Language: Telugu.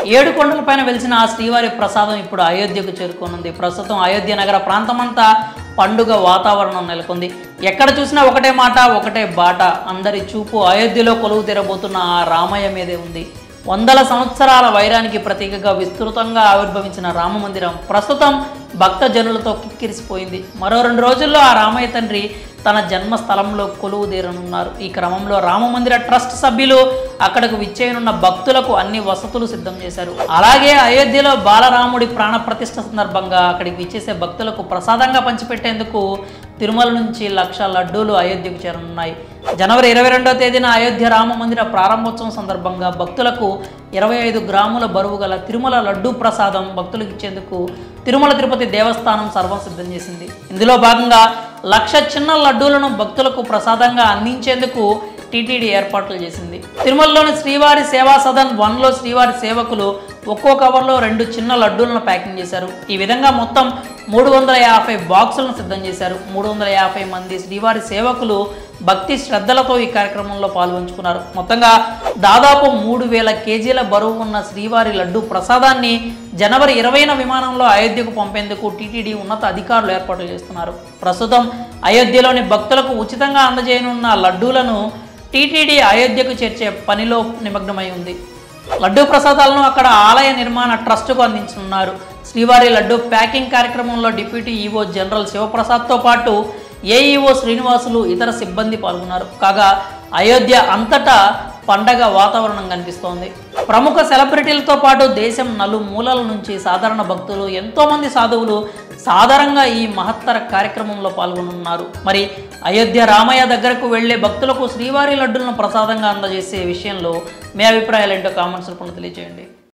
ఏడు కొండలపైన వెలిసిన ఆ శ్రీవారి ప్రసాదం ఇప్పుడు అయోధ్యకు చేరుకోనుంది ప్రస్తుతం అయోధ్య నగర ప్రాంతమంతా పండుగ వాతావరణం నెలకొంది ఎక్కడ చూసినా ఒకటే మాట ఒకటే బాట అందరి చూపు అయోధ్యలో కొలువు తీరబోతున్న ఆ రామయ్య మీదే ఉంది వందల సంవత్సరాల వైరానికి ప్రతీకగా విస్తృతంగా ఆవిర్భవించిన రామమందిరం ప్రస్తుతం భక్త జనులతో కిక్కిరిసిపోయింది మరో రెండు రోజుల్లో ఆ రామయ్య తండ్రి తన జన్మస్థలంలో కొలువు తీరనున్నారు ఈ క్రమంలో రామమందిర ట్రస్ట్ సభ్యులు అక్కడకు విచ్చేయనున్న భక్తులకు అన్ని వసతులు సిద్ధం చేశారు అలాగే అయోధ్యలో బాలరాముడి ప్రాణ ప్రతిష్ఠ సందర్భంగా అక్కడికి విచ్చేసే భక్తులకు ప్రసాదంగా పంచిపెట్టేందుకు తిరుమల నుంచి లక్ష లడ్డూలు అయోధ్యకు చేరనున్నాయి జనవరి ఇరవై రెండో తేదీన అయోధ్య రామ మందిర ప్రారంభోత్సవం సందర్భంగా భక్తులకు ఇరవై ఐదు గ్రాముల బరువు గల తిరుమల లడ్డూ ప్రసాదం భక్తులకు ఇచ్చేందుకు తిరుమల తిరుపతి దేవస్థానం సర్వం సిద్ధం చేసింది ఇందులో భాగంగా లక్ష చిన్న లడ్డూలను భక్తులకు ప్రసాదంగా అందించేందుకు టీటీడీ ఏర్పాట్లు చేసింది తిరుమలలోని శ్రీవారి సేవా సదన్ వన్లో శ్రీవారి సేవకులు ఒక్కో కవర్లో రెండు చిన్న లడ్డూలను ప్యాకింగ్ చేశారు ఈ విధంగా మొత్తం మూడు వందల యాభై బాక్సులను సిద్ధం చేశారు మూడు వందల యాభై మంది శ్రీవారి సేవకులు భక్తి శ్రద్ధలతో ఈ కార్యక్రమంలో పాల్గొంచుకున్నారు మొత్తంగా దాదాపు మూడు వేల కేజీల బరువు ఉన్న శ్రీవారి లడ్డు ప్రసాదాన్ని జనవరి ఇరవైన విమానంలో అయోధ్యకు పంపేందుకు టీటీడీ ఉన్నత అధికారులు ఏర్పాట్లు చేస్తున్నారు ప్రస్తుతం అయోధ్యలోని భక్తులకు ఉచితంగా అందజేయనున్న లడ్డూలను టీటీడీ అయోధ్యకు చేర్చే పనిలో నిమగ్నమై ఉంది లడ్డూ ప్రసాదాలను అక్కడ ఆలయ నిర్మాణ ట్రస్టుకు అందించనున్నారు శ్రీవారి లడ్డూ ప్యాకింగ్ కార్యక్రమంలో డిప్యూటీ ఈవో జనరల్ శివప్రసాద్తో పాటు ఏఈఓ శ్రీనివాసులు ఇతర సిబ్బంది పాల్గొన్నారు కాగా అయోధ్య అంతటా పండగ వాతావరణం కనిపిస్తోంది ప్రముఖ సెలబ్రిటీలతో పాటు దేశం నలుమూలల నుంచి సాధారణ భక్తులు ఎంతోమంది సాధువులు సాధారణంగా ఈ మహత్తర కార్యక్రమంలో పాల్గొనున్నారు మరి అయోధ్య రామయ్య దగ్గరకు వెళ్లే భక్తులకు శ్రీవారి లడ్డులను ప్రసాదంగా అందజేసే విషయంలో మీ అభిప్రాయాలు ఏంటో కామెంట్స్ రూపంలో తెలియజేయండి